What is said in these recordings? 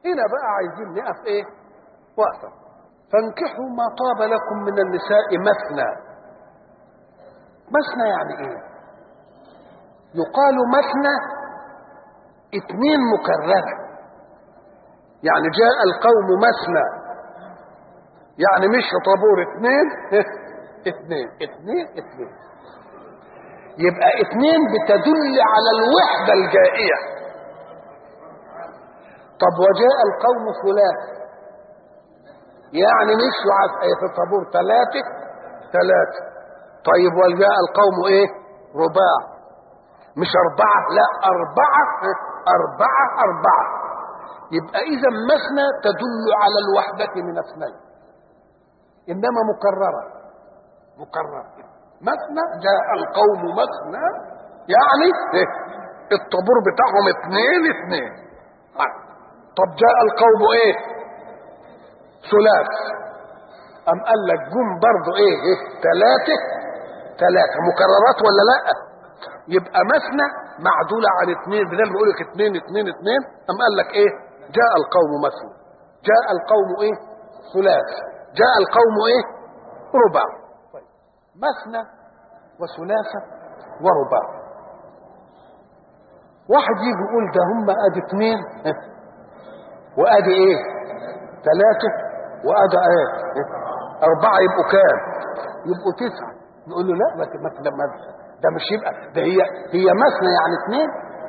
هنا بقى عايزين نقف ايه وقفه فانكحوا ما طاب لكم من النساء مثنى مثنى يعني ايه يقال مثنى اثنين مكررة يعني جاء القوم مثنى يعني مش طابور اثنين اثنين اثنين اثنين يبقى اثنين بتدل على الوحدة الجائية طب وجاء القوم ثلاثة يعني مشوا على في الطابور ثلاثة ثلاثة طيب وجاء القوم ايه رباع مش أربعة لا أربعة أربعة أربعة يبقى إذا مثنى تدل على الوحدة من اثنين إنما مكررة مكررة مثنى جاء القوم مثنى يعني إيه؟ الطابور بتاعهم اثنين اثنين طب جاء القوم ايه ثلاث أم قال لك جم برضه ايه ايه ثلاثة ثلاثة مكررات ولا لا يبقى مثنى معدولة عن اثنين بدل ما يقول لك اثنين اثنين اثنين أم قال لك ايه جاء القوم مثنى جاء القوم ايه ثلاث جاء القوم ايه رباع طيب مثنى وثلاثة ورباع واحد يجي يقول ده هم ادي اثنين وادي ايه ثلاثة وادي ايه اربعة يبقوا كام يبقوا تسعة نقول له لا ما ما ما ده مش يبقى ده هي هي مثنى يعني اثنين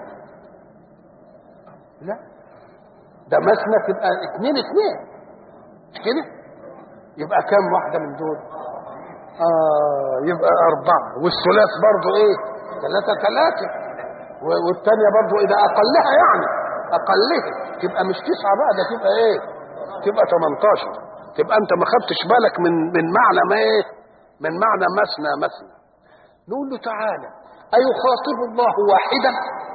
لا ده مثنى تبقى اثنين اثنين مش كده يبقى كام واحدة من دول اه يبقى أربعة والثلاث برضه ايه ثلاثة ثلاثة والثانية برضه إذا أقلها يعني أقلها تبقى مش تسعة بقى ده تبقى ايه تبقى 18 تبقى أنت ما خدتش بالك من من معنى ما ايه من معنى مثنى مثنى نقول له تعالى أيخاطب الله واحدا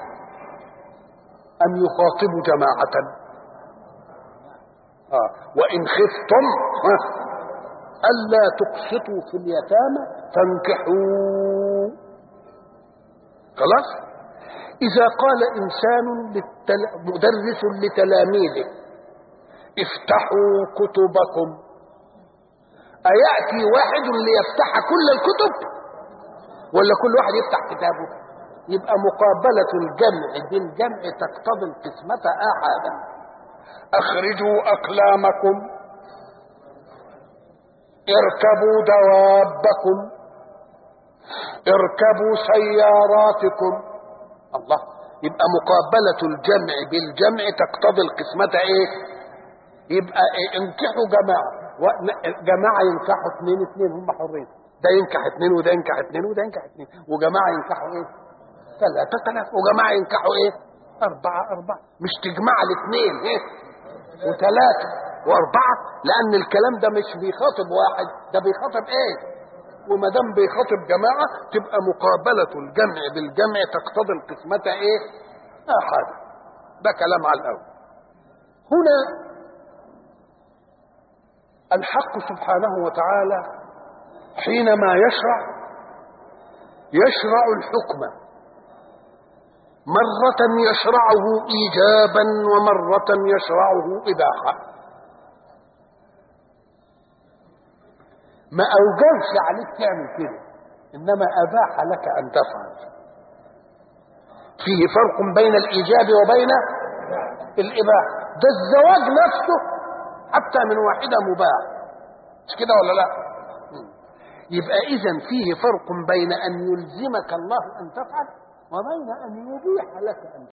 أم يخاطب جماعة آه. وإن خفتم آه. ألا تقسطوا في اليتامى فانكحوا خلاص إذا قال إنسان للتل... مدرس لتلاميذه افتحوا كتبكم أيأتي واحد ليفتح كل الكتب ولا كل واحد يفتح كتابه يبقى مقابلة الجمع بالجمع تقتضي القسمة أحدا أخرجوا أقلامكم اركبوا دوابكم اركبوا سياراتكم الله يبقى مقابلة الجمع بالجمع تقتضي القسمة ايه يبقى إيه انكحوا جماعة جماعة ينكحوا اثنين اثنين هم حرين ده ينكح اثنين وده ينكح اثنين وده ينكح اثنين وجماعة ينكحوا ايه ثلاثة ثلاثة وجماعة ينكحوا ايه أربعة أربعة مش تجمع الاثنين ايه وثلاثة وأربعة لأن الكلام ده مش بيخاطب واحد ده بيخاطب ايه وما دام بيخاطب جماعة تبقى مقابلة الجمع بالجمع تقتضي القسمة ايه أحد ده كلام على الأول هنا الحق سبحانه وتعالى حينما يشرع يشرع الحكم مرة يشرعه إيجابا ومرة يشرعه إباحة ما أوجبش عليك تعمل كده إنما أباح لك أن تفعل فيه فرق بين الإيجاب وبين الإباحة ده الزواج نفسه حتى من واحدة مباح مش كده ولا لا يبقى إذا فيه فرق بين أن يلزمك الله أن تفعل وبين أن يبيح لك أن